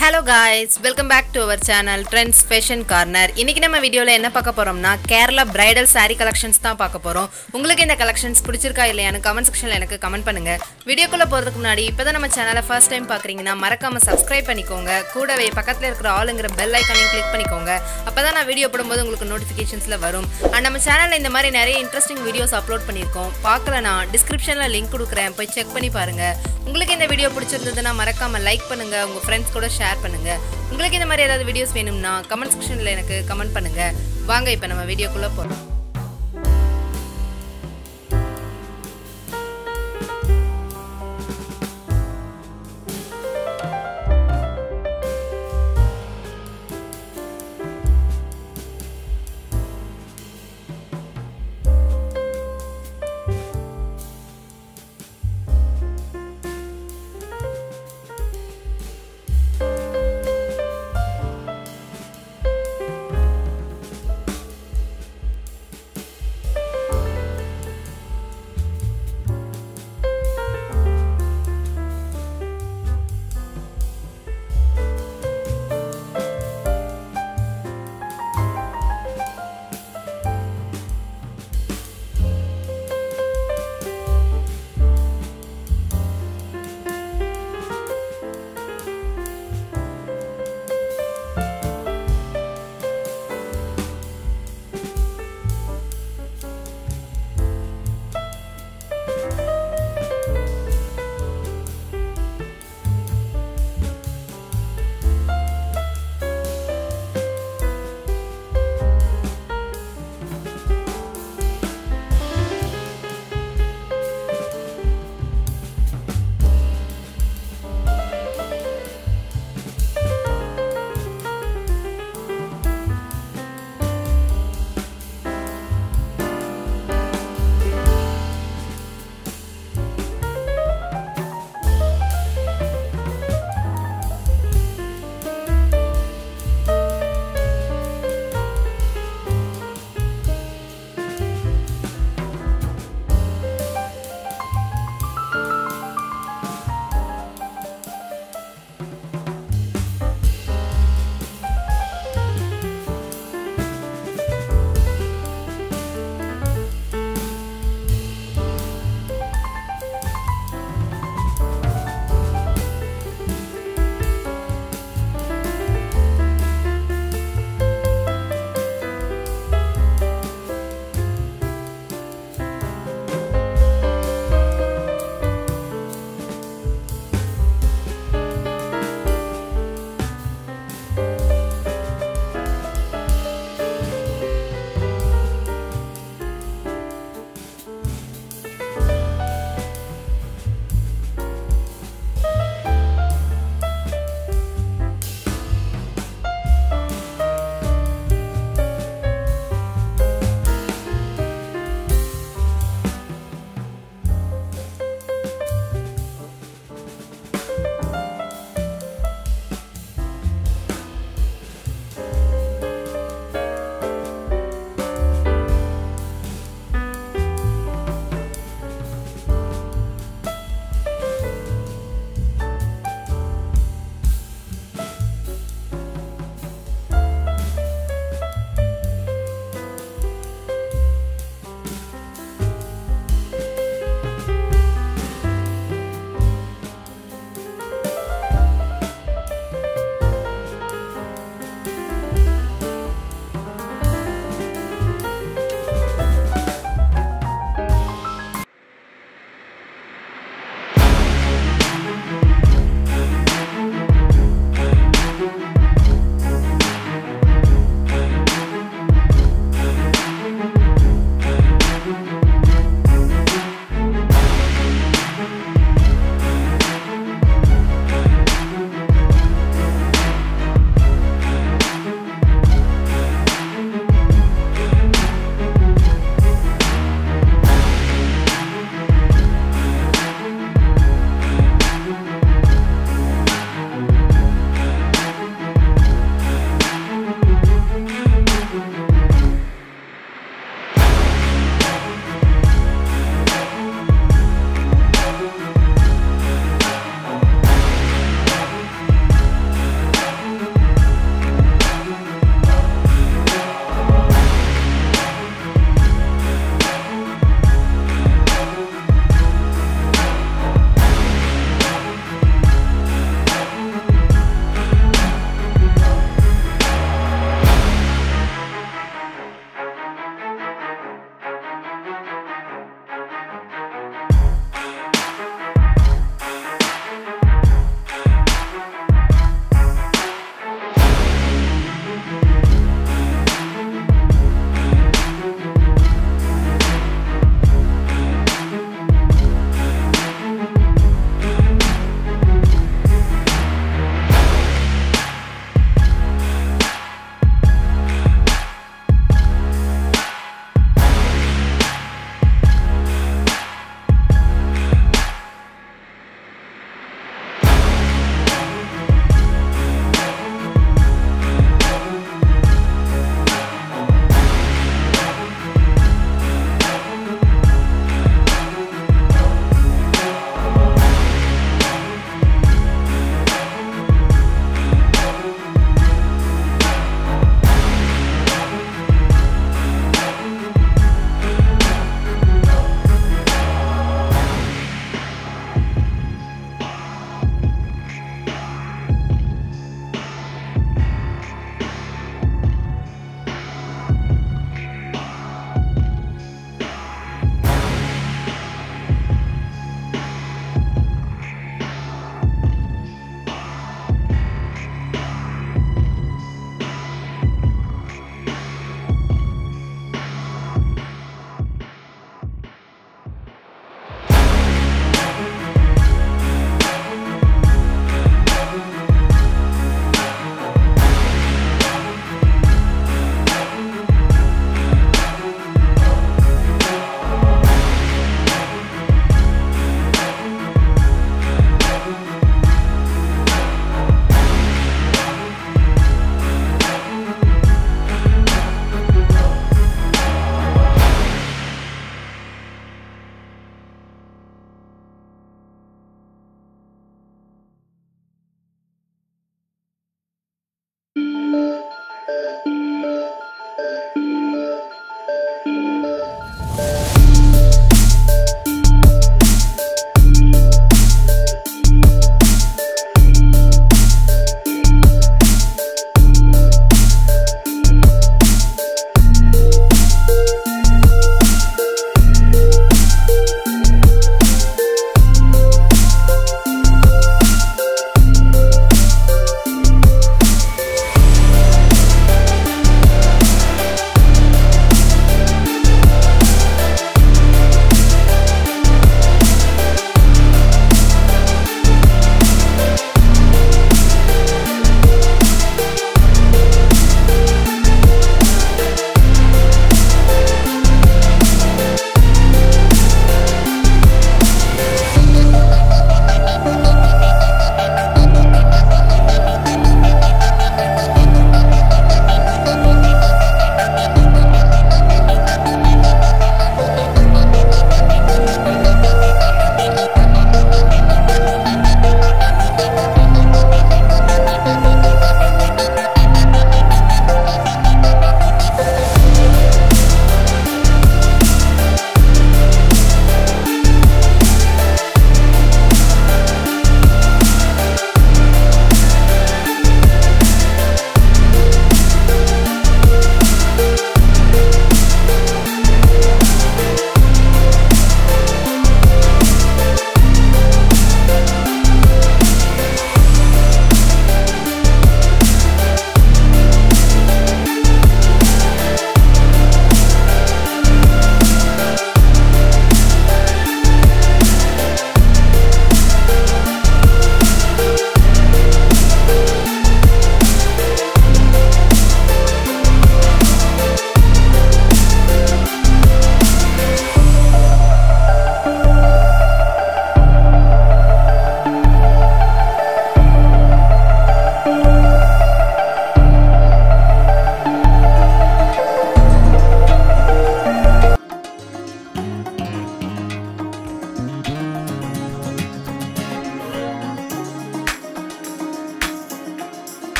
hello guys welcome back to our channel trends fashion corner இன்னைக்கு நம்ம வீடியோவில் என்ன பார்க்க போறோம்னா கேரளா பிரைடல் saree கலெக்ஷன்ஸ் தான் பார்க்க போறோம் உங்களுக்கு இந்த கலெக்ஷன்ஸ் பிடிச்சிருக்கா இல்லையான்னு கமெண்ட் செக்ஷனில் எனக்கு கமெண்ட் பண்ணுங்க வீடியோக்குள்ள போறதுக்கு முன்னாடி இப்போதான் நம்ம சேனலை ஃபர்ஸ்ட் டைம் பார்க்குறீங்கன்னா மறக்காம சப்ஸ்கிரைப் பண்ணிக்கோங்க கூடவே பக்கத்தில் இருக்கிற ஆளுங்கிற பெல் ஐக்கானையும் கிளிக் பண்ணிக்கோங்க அப்பதான் நான் வீடியோ போடும்போது உங்களுக்கு நோட்டிஃபிகேஷன்ஸில் வரும் அண்ட் நம்ம சேனலில் இந்த மாதிரி நிறைய இன்ட்ரெஸ்டிங் வீடியோஸ் அப்லோட் பண்ணியிருக்கோம் பார்க்கலனா டிஸ்கிரிப்ஷனில் லிங்க் கொடுக்குறேன் போய் செக் பண்ணி பாருங்க உங்களுக்கு இந்த வீடியோ பிடிச்சிருந்ததுன்னா மறக்காம லைக் பண்ணுங்க உங்க ஃப்ரெண்ட்ஸ் கூட ஷேர் பண்ணுங்க உங்களுக்கு இந்த மாதிரி ஏதாவது வீடியோஸ் வேணும்னா கமெண்ட் செக்ஷன்ல எனக்கு கமெண்ட் பண்ணுங்க வாங்க இப்போ நம்ம வீடியோக்குள்ள போறோம்